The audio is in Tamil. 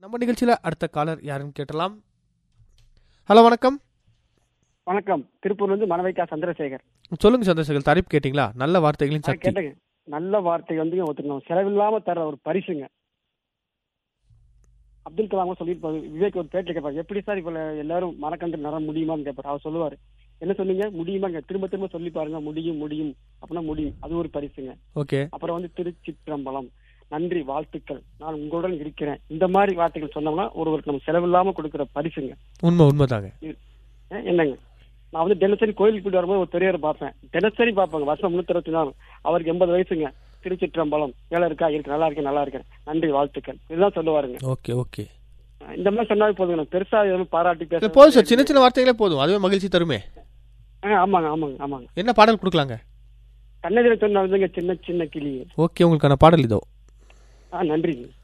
நம்ம நிகழ்ச்சியில் அடுத்த காலர் யாருன்னு கேட்டலாம் ஹலோ வணக்கம் வணக்கம் திருப்பூர்லேருந்து மணவைக்கா சந்திரசேகர் சொல்லுங்க சந்திரசேகர் தாரிப் கேட்டிங்களா நல்ல வார்த்தைகளின் நான் சக்தி கேட்டேங்க நல்ல வார்த்தை வந்து ஒருத்தர் செலவில்லாம தர ஒரு பரிசுங்க அப்துல் கலாம் சொல்லியிருப்பாரு விவேக் ஒரு பேட்டி கேட்பாரு எப்படி சார் இப்ப எல்லாரும் மரக்கன்று நட முடியுமான்னு கேட்பாரு அவர் சொல்லுவாரு என்ன சொன்னீங்க முடியுமாங்க திரும்ப திரும்ப சொல்லி பாருங்க முடியும் முடியும் அப்படின்னா முடியும் அது ஒரு பரிசுங்க ஓகே அப்புறம் வந்து திருச்சிற்றம்பலம் நன்றி வாழ்த்துக்கள் நான் உங்களுடன் இருக்கிறேன் இந்த மாதிரி வார்த்தைகள் சொன்னோம்னா ஒருவருக்கு நம்ம செலவில்லாம கொடுக்கிற பரிசுங்க உண்மை உண்மைதாங்க அஹ் என்னங்க நான் வந்து தினசரி கோயிலுக்கு போயிட்டு வரும்போது ஒரு பெரியவர் பார்ப்பேன் தினசரி பார்ப்பேங்க வருஷம் முன்னூத்தி அறுபத்தி நாலு அவருக்கு எண்பது வயசுங்க திருச்சிற்றம்பலம் வேலை இருக்கா இருக்கு நல்லா இருக்கேன் நல்லா இருக்கேன் நன்றி வாழ்த்துக்கள் இதுதான் சொல்லுவாருங்க ஓகே ஓகே அஹ் இந்த மாதிரி சொன்னாவே போதுங்க பெருசா எதுவும் பாராட்டி இல்ல, பேச போதும் சார் சின்ன சின்ன வார்த்தைகளே போதும் அதுவே மகிழ்ச்சி தருமே அஹ் ஆமாங்க ஆமாங்க ஆமாங்க என்ன பாடல் கொடுக்கலாங்க கண்ணெதிர சொன்ன வந்துங்க சின்ன சின்ன கிளி ஓகே உங்களுக்கான பாடல் இதோ ஆ நன்றிங்க